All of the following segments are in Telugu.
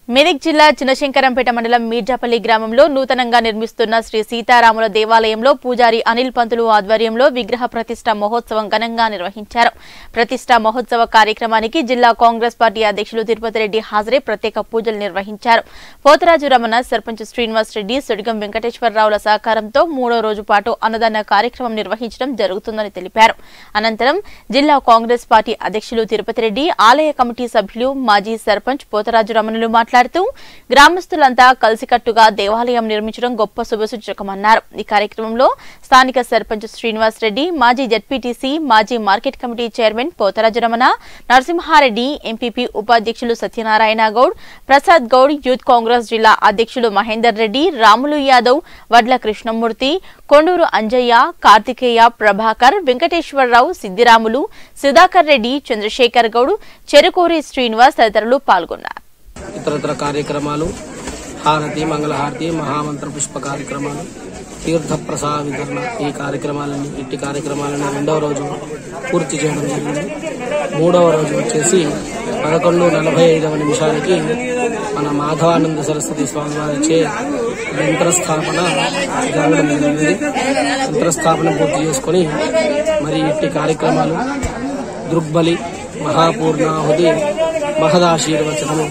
మెదక్ జిల్లా చిన్నశంకరంపేట మండలం మీర్జాపల్లి గ్రామంలో నూతనంగా నిర్మిస్తున్న శ్రీ సీతారాముల దేవాలయంలో పూజారి అనిల్ పంతులు ఆధ్వర్యంలో విగ్రహ ప్రతిష్ట మహోత్సవం ఘనంగా నిర్వహించారు ప్రతిష్ట మహోత్సవ కార్యక్రమానికి జిల్లా కాంగ్రెస్ పార్టీ అధ్యక్షులు తిరుపతి రెడ్డి హాజరై ప్రత్యేక పూజలు నిర్వహించారు పోతరాజు రమణ సర్పంచ్ శ్రీనివాస్ రెడ్డి సుడిగం వెంకటేశ్వరరావుల సహకారంతో మూడో రోజు పాటు అన్నదాన కార్యక్రమం నిర్వహించడం జరుగుతుందని తెలిపారు అనంతరం జిల్లా కాంగ్రెస్ పార్టీ అధ్యక్షులు తిరుపతి రెడ్డి ఆలయ కమిటీ సభ్యులు మాజీ సర్పంచ్ పోతరాజు రమణులు మాట్లాడుతూ గ్రామస్తులంతా కలిసికట్టుగా దేవాలయం నిర్మించడం గొప్ప శుభసూచకమన్నారు ఈ కార్యక్రమంలో స్థానిక సర్పంచ్ శ్రీనివాస్ రెడ్డి మాజీ జడ్పీటీసీ మాజీ market committee chairman Potharaju Ramana Narasimha Reddy MPP ఉపాధ్యక్షులు సత్యనారాయణ గౌడ్ ప్రసాద్ గౌడ్ యూత్ కాంగ్రెస్ జిల్లా అధ్యక్షులు మహేందర్ రెడ్డి రాములు యాదవ్ వడ్ల కృష్ణమూర్తి కొండూరు అంజయ్య కార్తికేయ ప్రభాకర్ వెంకటేశ్వరరావు సిద్దిరాములు సుధాకర్ రెడ్డి చంద్రశేఖర్ గౌడ్ చెరుకూరి శ్రీనివాస్ తదితరులు పాల్గొన్నారు ఇతరతర కార్యక్రమాలు హారతి మంగళహారతి మహామంత్ర పుష్ప కార్యక్రమాలు తీర్థ ప్రసాద వితరణ ఈ కార్యక్రమాలని ఇట్టి కార్యక్రమాలను రెండవ రోజు పూర్తి చేయడం జరిగింది మూడవ రోజు వచ్చేసి పదకొండు నలభై ఐదవ నిమిషానికి మన మాధవానంద సరస్వతి స్వామి వారిచే యంత్రస్థాపన జరగడం జరిగింది యంత్రస్థాపన పూర్తి చేసుకొని మరి ఇట్టి కార్యక్రమాలు దృగ్బలి మహాపూర్ణాహుతి మహదాశీర్వచనము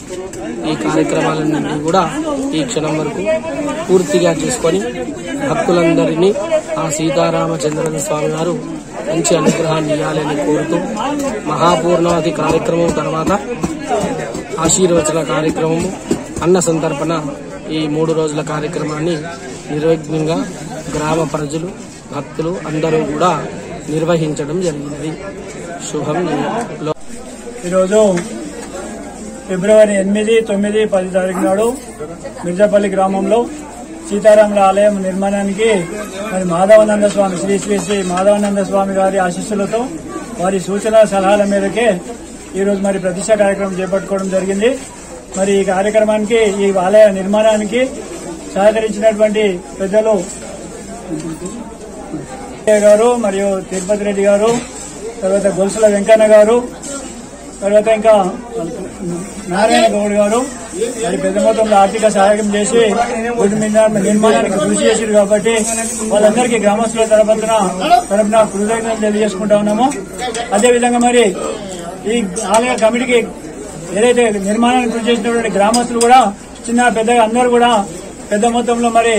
ఈ కార్యక్రమాలన్నింటినీ కూడా ఈ క్షణం వరకు పూర్తిగా చేసుకొని భక్తులందరినీ ఆ సీతారామచంద్రన స్వామి వారు మంచి అనుగ్రహాన్ని ఇవ్వాలని కోరుతూ మహాపూర్ణావతి కార్యక్రమం తర్వాత ఆశీర్వచన కార్యక్రమము అన్న సంతర్పణ ఈ మూడు రోజుల కార్యక్రమాన్ని నిర్విఘ్నంగా గ్రామ ప్రజలు భక్తులు అందరూ కూడా నిర్వహించడం జరిగినది శుభం లో ఈరోజు ఫిబ్రవరి ఎనిమిది తొమ్మిది పది తారీఖు నాడు మిర్జాపల్లి గ్రామంలో సీతారాముల ఆలయం నిర్మాణానికి మరి మాధవానంద స్వామి శ్రీ శ్రీ శ్రీ మాధవానంద స్వామి గారి ఆశీస్సులతో వారి సూచన సలహాల మేరకే ఈరోజు మరి ప్రతిష్ట కార్యక్రమం చేపట్టుకోవడం జరిగింది మరి ఈ కార్యక్రమానికి ఈ ఆలయ నిర్మాణానికి సహకరించినటువంటి పెద్దలు గారు మరియు తిరుపతి రెడ్డి గారు తర్వాత గొలుసుల వెంకన్న గారు తర్వాత ఇంకా నారాయణ గౌడ్ గారు మరి పెద్ద మొత్తంలో ఆర్థిక సహాయం చేసి గుడి మీద నిర్మాణానికి కృషి చేశారు కాబట్టి వాళ్ళందరికీ గ్రామస్తుల తరపున తరపున కృతజ్ఞతలు తెలియజేసుకుంటా ఉన్నాము అదేవిధంగా మరి ఈ ఆలయ కమిటీకి ఏదైతే నిర్మాణానికి కృషి చేసినటువంటి గ్రామస్తులు కూడా చిన్న పెద్దగా అందరూ కూడా పెద్ద మొత్తంలో మరి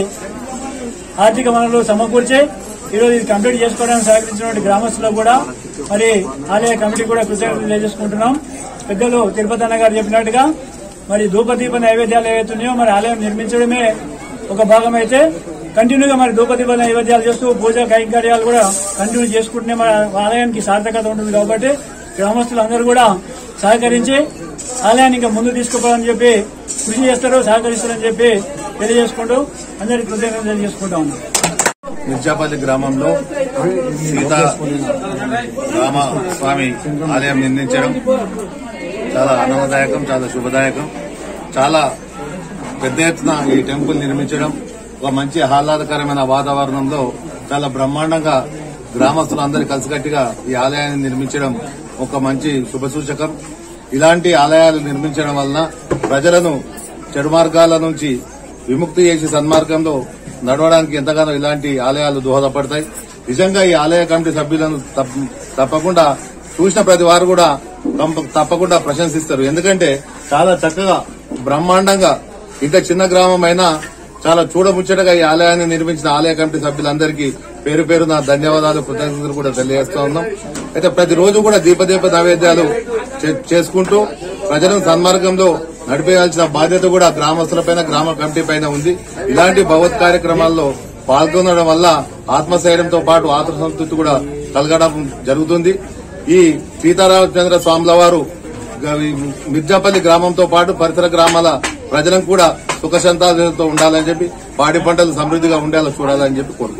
ఆర్థిక వనరులు సమకూర్చి ఈరోజు ఇది కంప్లీట్ చేసుకోవడానికి సహకరించినటువంటి గ్రామస్తులకు కూడా మరి ఆలయ కమిటీ కూడా కృతజ్ఞతలు తెలియజేసుకుంటున్నాం పెద్దలు తిరుపతి అన్న గారు చెప్పినట్టుగా మరి ధూపదీప నైవేద్యాలు ఏవైతున్నాయో మరి ఆలయం నిర్మించడమే ఒక భాగం అయితే కంటిన్యూగా మరి ధూపదీప నైవేద్యాలు చేస్తూ పూజా కైంకర్యాలు కూడా కంటిన్యూ చేసుకుంటూనే మన ఆలయానికి సార్థకత ఉంటుంది కాబట్టి గ్రామస్తులు అందరూ కూడా సహకరించి ఆలయాన్ని ఇంకా ముందు తీసుకుపోవాలని చెప్పి కృషి చేస్తారు సహకరిస్తారని చెప్పి తెలియజేసుకుంటూ అందరికీ కృతజ్ఞతలు తెలియజేసుకుంటా ఉన్నాం మిర్జాపల్లి గ్రామంలో సీతా రామ స్వామి ఆలయం నిర్మించడం చాలా ఆనందదాయకం చాలా శుభదాయకం చాలా పెద్ద ఎత్తున ఈ టెంపుల్ నిర్మించడం ఒక మంచి ఆహ్లాదకరమైన వాతావరణంలో చాలా బ్రహ్మాండంగా గ్రామస్తులందరూ కలిసికట్టుగా ఈ ఆలయాన్ని నిర్మించడం ఒక మంచి శుభసూచకం ఇలాంటి ఆలయాలు నిర్మించడం వలన ప్రజలను చెడు మార్గాల నుంచి విముక్తి చేసి సన్మార్గంలో నడవడానికి ఎంతగానో ఇలాంటి ఆలయాలు దోహదపడతాయి నిజంగా ఈ ఆలయ కమిటీ సభ్యులను తప్ప- తప్పకుండా చూసిన ప్రతి వారు కూడా తప్ప- తప్పకుండా ప్రశంసిస్తారు ఎందుకంటే చాలా చక్కగా బ్రహ్మాండంగా ఇంత చిన్న గ్రామం అయినా చాలా చూడముచ్చటగా ఈ ఆలయాన్ని నిర్మించిన ఆలయ కమిటీ సభ్యులందరికీ పేరు పేరు నా ధన్యవాదాలు కృతజ్ఞతలు కూడా తెలియజేస్తా ఉన్నాం అయితే ప్రతిరోజు కూడా దీపదీప నైవేద్యాలు చే- చేసుకుంటూ ప్రజలను సన్మార్గంలో నడిపేయాల్సిన బాధ్యత కూడా గ్రామస్తులపైన గ్రామ కమిటీ పైన ఉంది ఇలాంటి భగవత్ కార్యక్రమాల్లో పాల్గొనడం వల్ల ఆత్మశైర్యంతో పాటు ఆత్మసంతృప్తి కూడా కలగడం జరుగుతుంది ఈ సీతారామచంద్ర స్వాముల వారు గ- ఈ మిర్జాపల్లి గ్రామంతో పాటు పరిసర గ్రామాల ప్రజలను కూడా సుఖ సంతాలతో ఉండాలని చెప్పి పాడి పంటలు సమృద్ధిగా ఉండేలా చూడాలని చెప్పి కోరుకుంటున్నాను